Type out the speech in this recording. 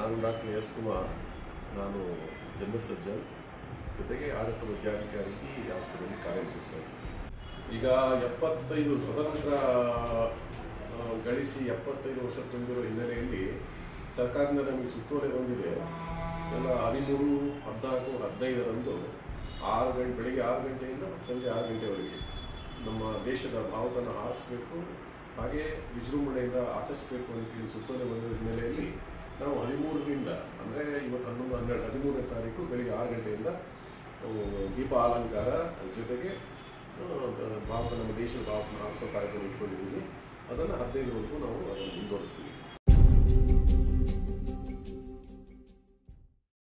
ನಾನು doctor S Kumar ನಾನು general surgeon ಜೊತೆಗೆ ಆಡಳಿತ ವೈದ್ಯಾಧಿಕಾರಿ ಈ ಆಸ್ಪತ್ರೆಯಲ್ಲಿ ಕಾರ್ಯನಿರ್ವಹಿಸ್ತಾ ಇದ್ದೀನಿ. ಈಗ ಎಪ್ಪತ್ತೈದು ಸ್ವತಂತ್ರ ಆ, ಗಳಿಸಿ ಎಪ್ಪತ್ತೈದು ವರ್ಷ ತುಂಬಿರೋ ಹಿನ್ನೆಲೆಯಲ್ಲಿ ಸರ್ಕಾರದಿಂದ ನಮಗೆ ಸುತ್ತೋಲೆ ಬಂದಿದೆ ಎಲ್ಲ ಹದಿಮೂರು ಹದಿನಾಲ್ಕು ಹದಿನೈದರಂದು ಆರು ಗಂಟೆ ಬೆಳಿಗ್ಗೆ ಆರು ಗಂಟೆಯಿಂದ ಸಂಜೆ ಆರು ಗಂಟೆವರೆಗೆ ನಮ್ಮ ದೇಶದ ಭಾವತನ ಹಾರಿಸಬೇಕು ಹಾಗೆ ವಿಜೃಂಭಣೆಯಿಂದ ಆಚರಿಸಬೇಕು ಅಂತೇಳಿ ಸುತ್ತೋಲೆ ಬಂದ ಹಿನ್ನೆಲೆಯಲ್ಲಿ ನಾವು ಹದಿಮೂರರಿಂದ ಅಂದರೆ ಇವತ್ತು ಹನ್ನೊಂದು ಹನ್ನೆರಡು ಹದಿಮೂರನೇ ತಾರೀಕು ಬೆಳಿಗ್ಗೆ ಆರು ಗಂಟೆಯಿಂದ ನಾವು ದೀಪ ಅಲಂಕಾರ ಜೊತೆಗೆ ಆ, ಭಾರತ ನಮ್ಮ ದೇಶದ ಭಾವತನ ಹಾರಿಸೋ ಕಾರ್ಯಕ್ರಮ ಇಟ್ಕೊಂಡಿದ್ದೀವಿ ಅದನ್ನು ಹದಿನೈದರವರೆಗೂ ನಾವು ಅದನ್ನು ಮುಂದುವರಿಸ್ತೀವಿ